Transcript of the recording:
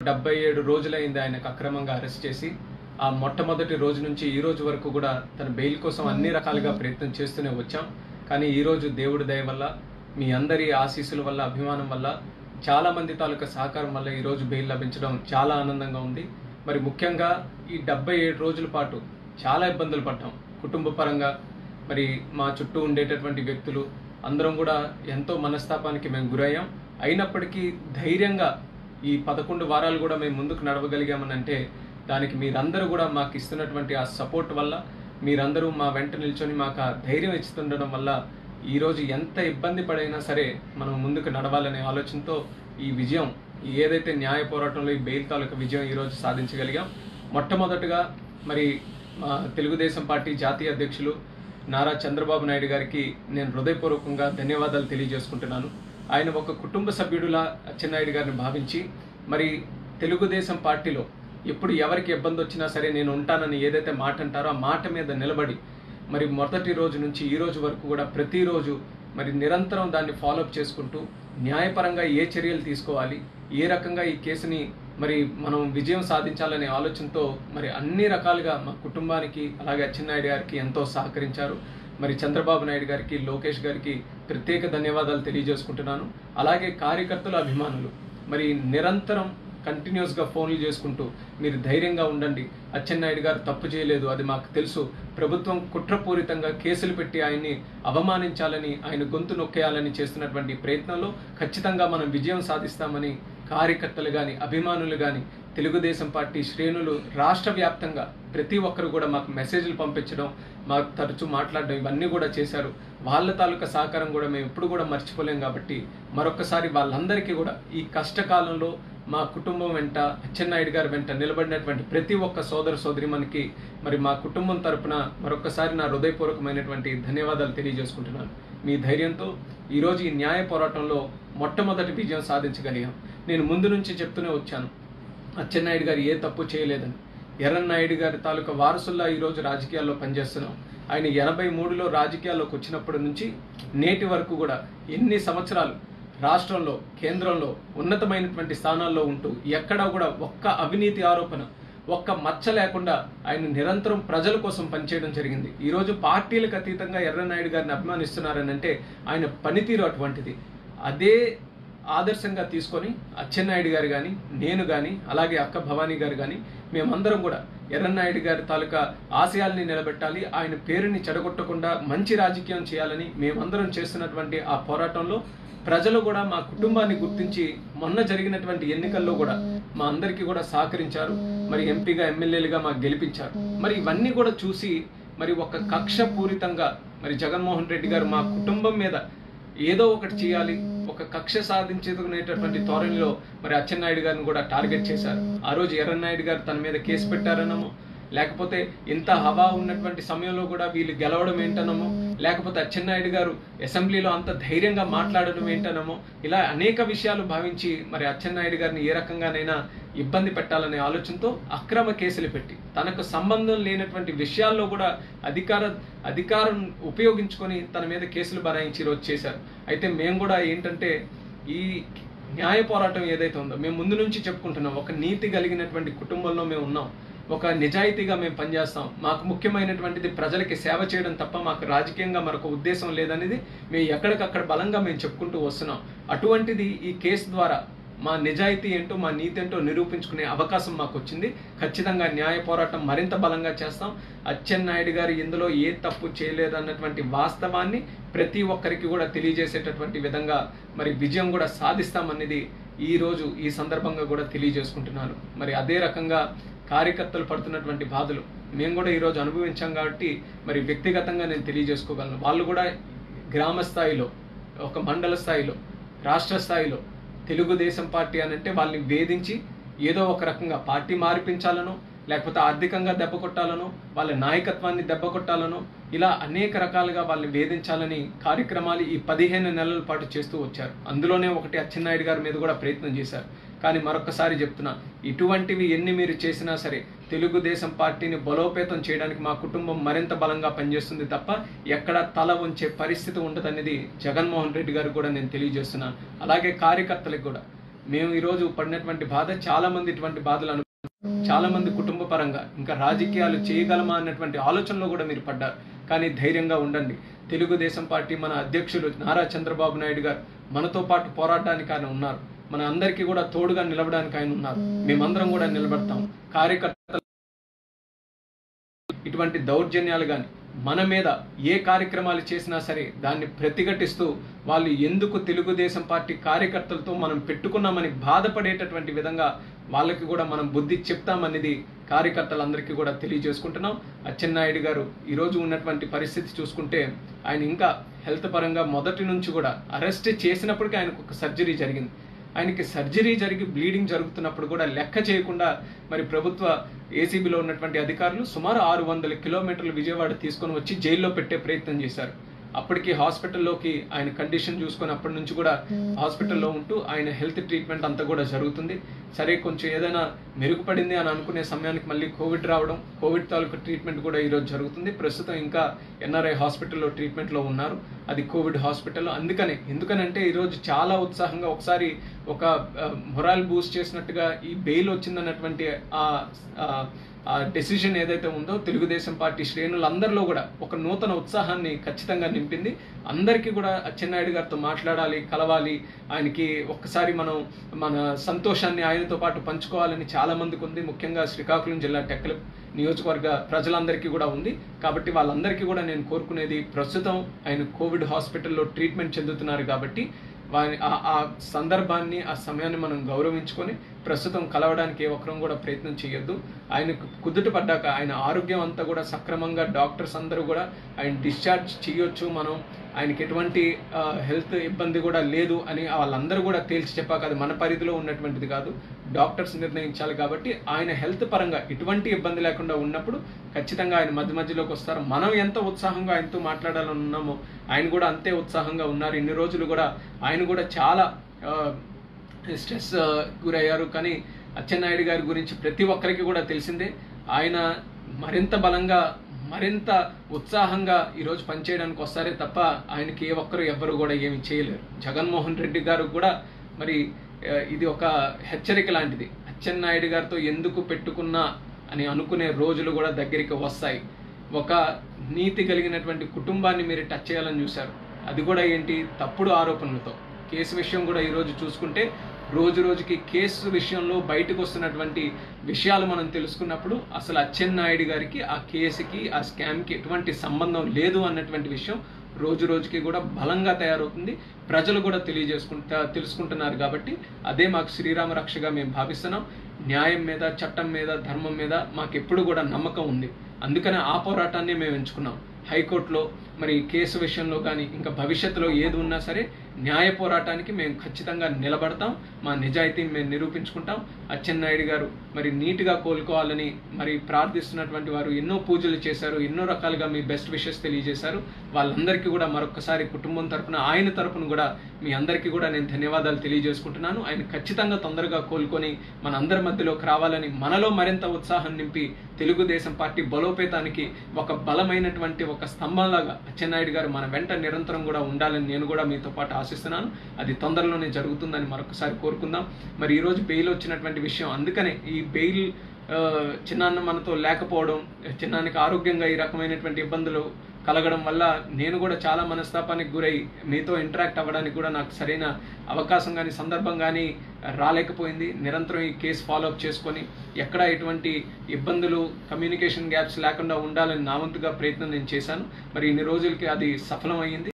డెబ్బై ఏడు రోజులైంది ఆయనకు అక్రమంగా అరెస్ట్ చేసి ఆ మొట్టమొదటి రోజు నుంచి ఈ రోజు వరకు కూడా తన బెయిల్ కోసం అన్ని రకాలుగా ప్రయత్నం చేస్తూనే వచ్చాం కానీ ఈ రోజు దేవుడి దయ వల్ల మీ అందరి ఆశీస్సుల వల్ల అభిమానం వల్ల చాలా మంది తాలూకా సహకారం వల్ల ఈ రోజు బెయిల్ లభించడం చాలా ఆనందంగా ఉంది మరి ముఖ్యంగా ఈ డెబ్బై ఏడు రోజుల పాటు చాలా ఇబ్బందులు పడ్డాం కుటుంబ పరంగా మరి మా చుట్టూ ఉండేటటువంటి వ్యక్తులు అందరం కూడా ఎంతో మనస్తాపానికి మేము గురయ్యాం అయినప్పటికీ ధైర్యంగా ఈ పదకొండు వారాలు కూడా మేము ముందుకు నడవగలిగామని అంటే దానికి మీరందరూ కూడా మాకు ఇస్తున్నటువంటి ఆ సపోర్ట్ వల్ల మీరందరూ మా వెంట నిల్చొని మాకు ఆ ధైర్యం ఇస్తుండడం వల్ల ఈరోజు ఎంత ఇబ్బంది పడైనా సరే మనం ముందుకు నడవాలనే ఆలోచనతో ఈ విజయం ఈ ఏదైతే న్యాయ పోరాటంలో ఈ బెయిల్ తాలూకా విజయం ఈరోజు సాధించగలిగాం మొట్టమొదటగా మరి మా తెలుగుదేశం పార్టీ జాతీయ అధ్యక్షులు నారా చంద్రబాబు నాయుడు గారికి నేను హృదయపూర్వకంగా ధన్యవాదాలు తెలియజేసుకుంటున్నాను ఆయన ఒక కుటుంబ సభ్యుడులా అచ్చెన్నాయుడు గారిని భావించి మరి తెలుగుదేశం పార్టీలో ఎప్పుడు ఎవరికి ఇబ్బంది వచ్చినా సరే నేను ఉంటానని ఏదైతే మాట అంటారో ఆ మాట మీద నిలబడి మరి మొదటి రోజు నుంచి ఈ రోజు వరకు కూడా ప్రతిరోజు మరి నిరంతరం దాన్ని ఫాలోఅప్ చేసుకుంటూ న్యాయపరంగా ఏ చర్యలు తీసుకోవాలి ఏ రకంగా ఈ కేసుని మరి మనం విజయం సాధించాలనే ఆలోచనతో మరి అన్ని రకాలుగా మా కుటుంబానికి అలాగే అచ్చెన్నాయుడు గారికి ఎంతో సహకరించారు మరి చంద్రబాబు నాయుడు గారికి లోకేష్ గారికి ప్రత్యేక ధన్యవాదాలు తెలియజేసుకుంటున్నాను అలాగే కార్యకర్తలు అభిమానులు మరి నిరంతరం కంటిన్యూస్ గా ఫోన్లు చేసుకుంటూ మీరు ధైర్యంగా ఉండండి అచ్చెన్నాయుడు గారు తప్పు చేయలేదు అది మాకు తెలుసు ప్రభుత్వం కుట్రపూరితంగా కేసులు పెట్టి ఆయన్ని అవమానించాలని ఆయన గొంతు నొక్కేయాలని చేస్తున్నటువంటి ప్రయత్నంలో ఖచ్చితంగా మనం విజయం సాధిస్తామని కార్యకర్తలు కానీ అభిమానులు కానీ తెలుగుదేశం పార్టీ శ్రేణులు రాష్ట్ర వ్యాప్తంగా ప్రతి ఒక్కరు కూడా మాకు మెసేజ్లు పంపించడం మాకు తరచూ మాట్లాడడం ఇవన్నీ కూడా చేశారు వాళ్ళ తాలూకా సహకారం కూడా మేము ఎప్పుడు కూడా మర్చిపోలేం కాబట్టి మరొకసారి వాళ్ళందరికీ కూడా ఈ కష్టకాలంలో మా కుటుంబం వెంట అచ్చెన్నాయుడు గారి వెంట నిలబడినటువంటి ప్రతి ఒక్క సోదర సోదరి మనకి మరి మా కుటుంబం తరపున మరొకసారి నా హృదయపూర్వకమైనటువంటి ధన్యవాదాలు తెలియజేసుకుంటున్నాను మీ ధైర్యంతో ఈరోజు ఈ న్యాయ పోరాటంలో మొట్టమొదటి విజయం సాధించగలిగాం నేను ముందు నుంచి చెప్తూనే వచ్చాను అచ్చెన్నాయుడు గారు ఏ తప్పు చేయలేదని ఎర్రన్నాయుడు గారి తాలూకా వారసుల్లా ఈరోజు రాజకీయాల్లో పనిచేస్తున్నాం ఆయన ఎనభై మూడులో రాజకీయాల్లోకి వచ్చినప్పటి నుంచి నేటి వరకు కూడా ఎన్ని సంవత్సరాలు రాష్ట్రంలో కేంద్రంలో ఉన్నతమైనటువంటి స్థానాల్లో ఉంటూ ఎక్కడా కూడా ఒక్క అవినీతి ఆరోపణ ఒక్క మచ్చ లేకుండా ఆయన నిరంతరం ప్రజల కోసం పనిచేయడం జరిగింది ఈరోజు పార్టీలకు అతీతంగా ఎర్రనాయుడు గారిని అభిమానిస్తున్నారని అంటే ఆయన పనితీరు అటువంటిది అదే ఆదర్శంగా తీసుకొని అచ్చెన్నాయుడు గారు కానీ నేను కానీ అలాగే అక్క భవానీ గారు కానీ మేమందరం కూడా ఎర్రన్నాయుడు గారి తాలూకా ఆశయాల్ని నిలబెట్టాలి ఆయన పేరుని చెడగొట్టకుండా మంచి రాజకీయం చేయాలని మేమందరం చేస్తున్నటువంటి ఆ పోరాటంలో ప్రజలు కూడా మా కుటుంబాన్ని గుర్తించి మొన్న జరిగినటువంటి ఎన్నికల్లో కూడా మా అందరికీ కూడా సహకరించారు మరి ఎంపీగా ఎమ్మెల్యేలుగా మాకు గెలిపించారు మరి ఇవన్నీ కూడా చూసి మరి ఒక కక్ష పూరితంగా మరి జగన్మోహన్ రెడ్డి గారు మా కుటుంబం మీద ఏదో ఒకటి చేయాలి ఒక కక్ష సాధించుకునేటటువంటి ధోరణిలో మరి అచ్చెన్నాయుడు గారిని కూడా టార్గెట్ చేశారు ఆ రోజు ఎర్రన్నాయుడు గారు తన మీద కేసు పెట్టారనము లేకపోతే ఇంత హవా ఉన్నటువంటి సమయంలో కూడా వీళ్ళు గెలవడం ఏంటనమో లేకపోతే అచ్చెన్నాయుడు గారు అసెంబ్లీలో అంత ధైర్యంగా మాట్లాడడం ఏంటనమో ఇలా అనేక విషయాలు భావించి మరి అచ్చెన్నాయుడు గారిని ఏ రకంగానైనా ఇబ్బంది పెట్టాలనే ఆలోచనతో అక్రమ కేసులు పెట్టి తనకు సంబంధం లేనటువంటి విషయాల్లో కూడా అధికార అధికారం ఉపయోగించుకొని తన మీద కేసులు బనాయించి ఈరోజు చేశారు అయితే మేము కూడా ఏంటంటే ఈ న్యాయ పోరాటం ఏదైతే ఉందో మేము ముందు నుంచి చెప్పుకుంటున్నాం ఒక నీతి కలిగినటువంటి కుటుంబంలో మేము ఉన్నాం ఒక నిజాయితీగా మేము పనిచేస్తాం మాకు ముఖ్యమైనటువంటిది ప్రజలకి సేవ చేయడం తప్ప మాకు రాజకీయంగా మరొక ఉద్దేశం లేదనేది మేము ఎక్కడికక్కడ బలంగా మేము చెప్పుకుంటూ వస్తున్నాం అటువంటిది ఈ కేసు ద్వారా మా నిజాయితీ ఏంటో మా నీతి ఏంటో నిరూపించుకునే అవకాశం మాకు వచ్చింది ఖచ్చితంగా న్యాయ పోరాటం మరింత బలంగా చేస్తాం అచ్చెన్నాయుడు గారు ఇందులో ఏ తప్పు చేయలేదన్నటువంటి వాస్తవాన్ని ప్రతి ఒక్కరికి కూడా తెలియజేసేటటువంటి విధంగా మరి విజయం కూడా సాధిస్తామనేది ఈ రోజు ఈ సందర్భంగా కూడా తెలియజేసుకుంటున్నాను మరి అదే రకంగా కార్యకర్తలు పడుతున్నటువంటి బాధలు మేము కూడా ఈరోజు అనుభవించాం కాబట్టి మరి వ్యక్తిగతంగా నేను తెలియజేసుకోగలను వాళ్ళు కూడా గ్రామ స్థాయిలో ఒక మండల స్థాయిలో రాష్ట్ర స్థాయిలో తెలుగుదేశం పార్టీ అని అంటే వాళ్ళని వేధించి ఏదో ఒక రకంగా పార్టీ మారిపించాలనో లేకపోతే ఆర్థికంగా దెబ్బ కొట్టాలనో వాళ్ళ నాయకత్వాన్ని దెబ్బ కొట్టాలనో ఇలా అనేక రకాలుగా వాళ్ళని వేధించాలని కార్యక్రమాలు ఈ పదిహేను నెలల పాటు చేస్తూ వచ్చారు అందులోనే ఒకటి అచ్చెన్నాయుడు గారి మీద కూడా ప్రయత్నం చేశారు కానీ మరొకసారి చెప్తున్నా ఇటువంటివి ఎన్ని మీరు చేసినా సరే తెలుగుదేశం పార్టీని బలోపేతం చేయడానికి మా కుటుంబం మరింత బలంగా పనిచేస్తుంది తప్ప ఎక్కడ తల ఉంచే పరిస్థితి ఉండదనేది జగన్మోహన్ రెడ్డి గారు కూడా నేను తెలియజేస్తున్నాను అలాగే కార్యకర్తలకు కూడా మేము ఈరోజు పడినటువంటి బాధ చాలా మంది ఇటువంటి బాధలు అను చాలా మంది కుటుంబ పరంగా ఇంకా రాజకీయాలు చేయగలమా అన్నటువంటి ఆలోచనలో కూడా మీరు పడ్డారు కానీ ధైర్యంగా ఉండండి తెలుగుదేశం పార్టీ మన అధ్యక్షులు నారా చంద్రబాబు నాయుడు గారు మనతో పాటు పోరాడడానికి ఆయన ఉన్నారు మన అందరికీ కూడా తోడుగా నిలవడానికి ఆయన ఉన్నారు మేమందరం కూడా నిలబడతాం కార్యకర్తలు ఇటువంటి దౌర్జన్యాలు కానీ మన మీద ఏ కార్యక్రమాలు చేసినా సరే దాన్ని ప్రతిఘటిస్తూ వాళ్ళు ఎందుకు తెలుగుదేశం పార్టీ కార్యకర్తలతో మనం పెట్టుకున్నామని బాధపడేటటువంటి విధంగా వాళ్ళకి కూడా మనం బుద్ధి చెప్తామనేది కార్యకర్తలందరికీ కూడా తెలియజేసుకుంటున్నాం అచ్చెన్నాయుడు గారు ఈరోజు ఉన్నటువంటి పరిస్థితి చూసుకుంటే ఆయన ఇంకా హెల్త్ పరంగా మొదటి నుంచి కూడా అరెస్ట్ చేసినప్పటికీ ఆయనకు ఒక సర్జరీ జరిగింది ఆయనకి సర్జరీ జరిగి బ్లీడింగ్ జరుగుతున్నప్పుడు కూడా లెక్క చేయకుండా మరి ప్రభుత్వ ఏసీబీలో ఉన్నటువంటి అధికారులు సుమారు ఆరు వందల కిలోమీటర్లు విజయవాడ తీసుకొని వచ్చి జైల్లో పెట్టే ప్రయత్నం చేశారు అప్పటికి హాస్పిటల్లోకి ఆయన కండిషన్ చూసుకొని అప్పటి నుంచి కూడా హాస్పిటల్లో ఉంటూ ఆయన హెల్త్ ట్రీట్మెంట్ అంతా కూడా జరుగుతుంది సరే కొంచెం ఏదైనా మెరుగుపడింది అని అనుకునే సమయానికి మళ్ళీ కోవిడ్ రావడం కోవిడ్ తాలూకు ట్రీట్మెంట్ కూడా ఈరోజు జరుగుతుంది ప్రస్తుతం ఇంకా ఎన్ఆర్ఐ హాస్పిటల్లో ట్రీట్మెంట్లో ఉన్నారు అది కోవిడ్ హాస్పిటల్ అందుకనే ఎందుకనంటే ఈరోజు చాలా ఉత్సాహంగా ఒకసారి ఒక మొరాల్ బూస్ట్ చేసినట్టుగా ఈ బెయిల్ వచ్చిందన్నటువంటి ఆ ఆ, ఆ డెసిషన్ ఏదైతే ఉందో తెలుగుదేశం పార్టీ శ్రేణులందరిలో కూడా ఒక నూతన ఉత్సాహాన్ని ఖచ్చితంగా నింపింది అందరికీ కూడా అచ్చెన్నాయుడు గారితో మాట్లాడాలి కలవాలి ఆయనకి ఒక్కసారి మనం మన సంతోషాన్ని ఆయనతో పాటు పంచుకోవాలని చాలా మందికి ఉంది ముఖ్యంగా శ్రీకాకుళం జిల్లా టెక్కల నియోజకవర్గ ప్రజలందరికీ కూడా ఉంది కాబట్టి వాళ్ళందరికీ కూడా నేను కోరుకునేది ప్రస్తుతం ఆయన కోవిడ్ హాస్పిటల్లో ట్రీట్మెంట్ చెందుతున్నారు కాబట్టి వారి ఆ- ఆ సందర్భాన్ని ఆ సమయాన్ని మనం గౌరవించుకొని ప్రస్తుతం కలవడానికి ఏ ఒక్కరం కూడా ప్రయత్నం చేయొద్దు ఆయనకు కుదుట పడ్డాక ఆయన ఆరోగ్యం అంతా కూడా సక్రమంగా డాక్టర్స్ అందరూ కూడా ఆయన డిశ్చార్జ్ చేయొచ్చు మనం ఆయనకి ఎటువంటి హెల్త్ ఇబ్బంది కూడా లేదు అని వాళ్ళందరూ కూడా తేల్చి చెప్పాక అది మన పరిధిలో ఉన్నటువంటిది కాదు డాక్టర్స్ నిర్ణయించాలి కాబట్టి ఆయన హెల్త్ పరంగా ఎటువంటి ఇబ్బంది లేకుండా ఉన్నప్పుడు ఖచ్చితంగా ఆయన మధ్య మధ్యలోకి వస్తారు మనం ఎంత ఉత్సాహంగా ఆయనతో మాట్లాడాలని ఉన్నామో ఆయన కూడా అంతే ఉత్సాహంగా ఉన్నారు ఇన్ని రోజులు కూడా ఆయన కూడా చాలా ఆ, స్ట్రెస్ ఆ, గురయ్యారు కానీ అచ్చెన్నాయుడు గారి గురించి ప్రతి ఒక్కరికి కూడా తెలిసిందే ఆయన మరింత బలంగా మరింత ఉత్సాహంగా ఈరోజు పనిచేయడానికి వస్తారే తప్ప ఆయనకి ఏ ఒక్కరు ఎవ్వరు కూడా ఏమి చేయలేరు జగన్మోహన్ రెడ్డి గారు కూడా మరి ఆ, ఇది ఒక హెచ్చరిక లాంటిది అచ్చెన్నాయుడు గారితో ఎందుకు పెట్టుకున్నా అని అనుకునే రోజులు కూడా దగ్గరికి వస్తాయి ఒక నీతి కలిగినటువంటి కుటుంబాన్ని మీరు టచ్ చేయాలని చూశారు అది కూడా ఏంటి తప్పుడు ఆరోపణలతో కేసు విషయం కూడా ఈరోజు చూసుకుంటే రోజు రోజుకి కేసు విషయంలో బయటకు వస్తున్నటువంటి విషయాలు మనం తెలుసుకున్నప్పుడు అసలు అచ్చెన్నాయుడు గారికి ఆ కేసుకి ఆ స్కామ్కి ఎటువంటి సంబంధం లేదు అన్నటువంటి విషయం రోజు రోజుకి కూడా బలంగా తయారవుతుంది ప్రజలు కూడా తెలియజేసుకుంటా తెలుసుకుంటున్నారు కాబట్టి అదే మాకు శ్రీరామ రక్షగా మేము భావిస్తున్నాం న్యాయం మీద చట్టం మీద ధర్మం మీద మాకు ఎప్పుడు కూడా నమ్మకం ఉంది అందుకనే ఆ పోరాటాన్ని మేము ఎంచుకున్నాం హైకోర్టులో మరి కేసు విషయంలో కానీ ఇంకా భవిష్యత్తులో ఏది ఉన్నా సరే న్యాయ పోరాటానికి మేము ఖచ్చితంగా నిలబడతాం మా నిజాయితీని మేము నిరూపించుకుంటాం అచ్చెన్నాయుడు గారు మరి నీట్గా కోలుకోవాలని మరి ప్రార్థిస్తున్నటువంటి వారు ఎన్నో పూజలు చేశారు ఎన్నో రకాలుగా మీ బెస్ట్ విషెస్ తెలియజేశారు వాళ్ళందరికీ కూడా మరొకసారి కుటుంబం తరపున ఆయన తరపున కూడా మీ అందరికీ కూడా నేను ధన్యవాదాలు తెలియజేసుకుంటున్నాను ఆయన ఖచ్చితంగా తొందరగా కోలుకొని మన అందరి మధ్యలోకి రావాలని మనలో మరింత ఉత్సాహం నింపి తెలుగుదేశం పార్టీ బలోపేతానికి ఒక బలమైనటువంటి ఒక స్తంభంలాగా అచ్చెన్నాయుడు గారు మన వెంట నిరంతరం కూడా ఉండాలని నేను కూడా మీతో పాటు ఆశిస్తున్నాను అది తొందరలోనే జరుగుతుందని మరొకసారి కోరుకుందాం మరి ఈరోజు బెయిల్ వచ్చినటువంటి విషయం అందుకనే ఈ బెయిల్ ఆ, చిన్నాన్న మనతో లేకపోవడం చిన్నానికి ఆరోగ్యంగా ఈ రకమైనటువంటి ఇబ్బందులు కలగడం వల్ల నేను కూడా చాలా మనస్తాపానికి గురై మీతో ఇంటరాక్ట్ అవ్వడానికి కూడా నాకు సరైన అవకాశం కానీ సందర్భం కానీ రాలేకపోయింది నిరంతరం ఈ కేసు ఫాలోఅప్ చేసుకొని ఎక్కడ ఎటువంటి ఇబ్బందులు కమ్యూనికేషన్ గ్యాప్స్ లేకుండా ఉండాలని నా వంతుగా ప్రయత్నం నేను చేశాను మరి ఇన్ని రోజులకి అది సఫలమైంది